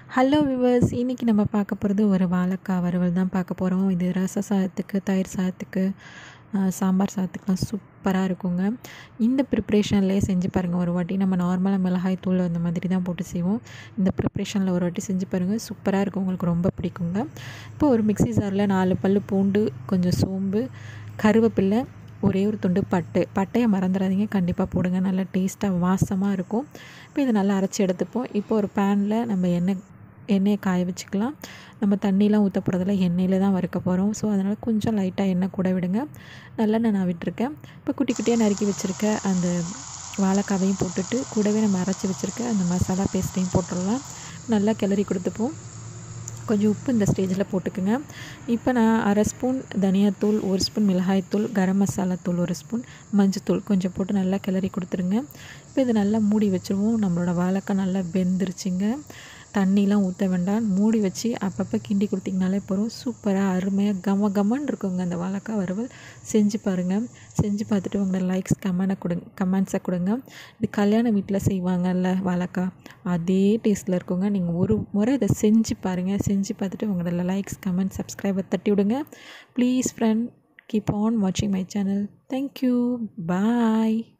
hello viewers இன்றைக்கி நம்ம பார்க்க போகிறது ஒரு வாழைக்காய் வறுவல் தான் பார்க்க போகிறோம் இது ரச சாதத்துக்கு தயிர் சாதத்துக்கு ஆஹ், சாம்பார் சாதத்துக்குலாம் சூப்பராக இருக்குங்க இந்த ப்ரிப்ரேஷன்லேயே செஞ்சு பாருங்கள் ஒரு வாட்டி நம்ம நார்மலாக மிளகாய் தூள் அந்த மாதிரி தான் போட்டு செய்வோம் இந்த ப்ரிப்ரேஷனில் ஒரு வாட்டி செஞ்சு பாருங்கள் சூப்பராக இருக்கும் உங்களுக்கு ரொம்ப பிடிக்குங்க இப்போ ஒரு மிக்ஸி ஜாரில் நாலு பல் பூண்டு கொஞ்சம் சோம்பு கருவேப்பில்லை ஒரே ஒரு துண்டு பட்டு பட்டையை மறந்துடாதீங்க கண்டிப்பாக போடுங்க நல்லா டேஸ்ட்டாக வாசமாக இருக்கும் இப்போ இதை நல்லா அரைச்சி எடுத்துப்போம் இப்போ ஒரு பேனில் நம்ம எண்ணெய் எண்ணெயை காய வச்சுக்கலாம் நம்ம தண்ணிலாம் ஊற்ற போகிறதில்ல எண்ணெயில் தான் வறுக்க போகிறோம் ஸோ அதனால் கொஞ்சம் லைட்டாக எண்ணெய் கூட விடுங்க நல்லெண்ணெய் நான் விட்டுருக்கேன் இப்போ குட்டி குட்டியாக நறுக்கி வச்சுருக்க அந்த வாழைக்காவையும் போட்டுட்டு கூடவே நம்ம அரைச்சி வச்சுருக்க அந்த மசாலா பேஸ்ட்டையும் போட்டுடலாம் நல்லா கிளறி கொடுத்துப்போம் கொஞ்சம் உப்பு இந்த ஸ்டேஜில் போட்டுக்குங்க இப்போ நான் அரை ஸ்பூன் தனியாத்தூள் ஒரு ஸ்பூன் மிளகாய்த்தூள் கரம் மசாலா தூள் ஒரு ஸ்பூன் மஞ்சத்தூள் கொஞ்சம் போட்டு நல்லா கிளறி கொடுத்துருங்க இப்போ இதை நல்லா மூடி வச்சுருவோம் நம்மளோட வாழைக்காய் நல்லா வெந்துருச்சுங்க தண்ணிலாம் ஊற்ற வேண்டாம் மூடி வச்சு அப்பப்போ கிண்டி கொடுத்தீங்கனாலே போதும் சூப்பராக அருமையாக கம கமன்னு இருக்குங்க அந்த வாழைக்காய் வறுவல் செஞ்சு பாருங்கள் செஞ்சு பார்த்துட்டு உங்களோட லைக்ஸ் கமெண்டை கொடுங்க கமெண்ட்ஸை கொடுங்க இது கல்யாண வீட்டில் செய்வாங்கல்ல வாழைக்காய் அதே டேஸ்ட்டில் இருக்குங்க நீங்கள் ஒரு முறை இதை செஞ்சு பாருங்கள் செஞ்சு பார்த்துட்டு உங்களோட லைக்ஸ் கமெண்ட் சப்ஸ்கிரைபர் தட்டி விடுங்க ப்ளீஸ் ஃப்ரெண்ட் கீப் ஆன் வாட்சிங் மை சேனல் தேங்க்யூ பாய்